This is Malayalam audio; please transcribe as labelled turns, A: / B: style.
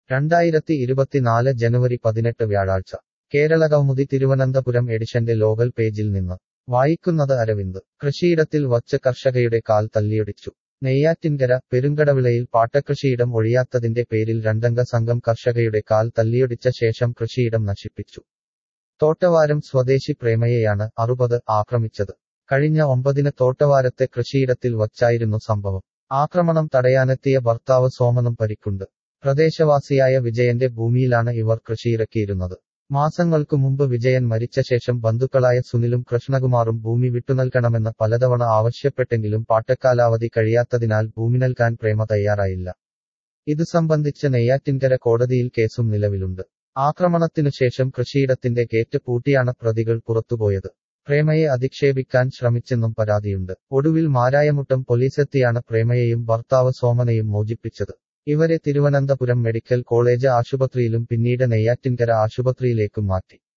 A: രണ്ടായിരത്തി ഇരുപത്തിനാല് ജനുവരി പതിനെട്ട് വ്യാഴാഴ്ച കേരള കൗമുദി തിരുവനന്തപുരം എഡിഷന്റെ ലോകൽ പേജിൽ നിന്ന് വായിക്കുന്നത് അരവിന്ദ് കൃഷിയിടത്തിൽ വച്ച് കർഷകയുടെ കാൽ തല്ലിയൊടിച്ചു നെയ്യാറ്റിൻകര പെരുങ്കടവിളയിൽ പാട്ടകൃഷിയിടം ഒഴിയാത്തതിന്റെ പേരിൽ രണ്ടംഗ സംഘം കർഷകയുടെ കാൽ തല്ലിയൊടിച്ച ശേഷം കൃഷിയിടം നശിപ്പിച്ചു തോട്ടവാരം സ്വദേശി പ്രേമയെയാണ് അറുപത് ആക്രമിച്ചത് കഴിഞ്ഞ ഒമ്പതിന് തോട്ടവാരത്തെ കൃഷിയിടത്തിൽ വച്ചായിരുന്നു സംഭവം ആക്രമണം തടയാനെത്തിയ ഭർത്താവ് സോമനും പരിക്കുണ്ട് പ്രദേശവാസിയായ വിജയന്റെ ഭൂമിയിലാണ് ഇവർ കൃഷിയിറക്കിയിരുന്നത് മാസങ്ങൾക്കു മുമ്പ് വിജയൻ മരിച്ച ശേഷം ബന്ധുക്കളായ സുനിലും കൃഷ്ണകുമാറും ഭൂമി വിട്ടുനൽകണമെന്ന് പലതവണ ആവശ്യപ്പെട്ടെങ്കിലും പാട്ടക്കാലാവധി കഴിയാത്തതിനാൽ ഭൂമി നൽകാൻ പ്രേമ തയ്യാറായില്ല ഇതു സംബന്ധിച്ച് നെയ്യാറ്റിൻകര കോടതിയിൽ കേസും നിലവിലുണ്ട് ആക്രമണത്തിനു ശേഷം കൃഷിയിടത്തിന്റെ ഗേറ്റ് പൂട്ടിയാണ് പ്രതികൾ പുറത്തുപോയത് പ്രേമയെ അധിക്ഷേപിക്കാൻ ശ്രമിച്ചെന്നും പരാതിയുണ്ട് ഒടുവിൽ മാരായമുട്ടം പോലീസെത്തിയാണ് പ്രേമയെയും ഭർത്താവ് സോമനെയും മോചിപ്പിച്ചത് ഇവരെ തിരുവനന്തപുരം മെഡിക്കൽ കോളേജ് ആശുപത്രിയിലും പിന്നീട് നെയ്യാറ്റിൻകര ആശുപത്രിയിലേക്കും മാറ്റി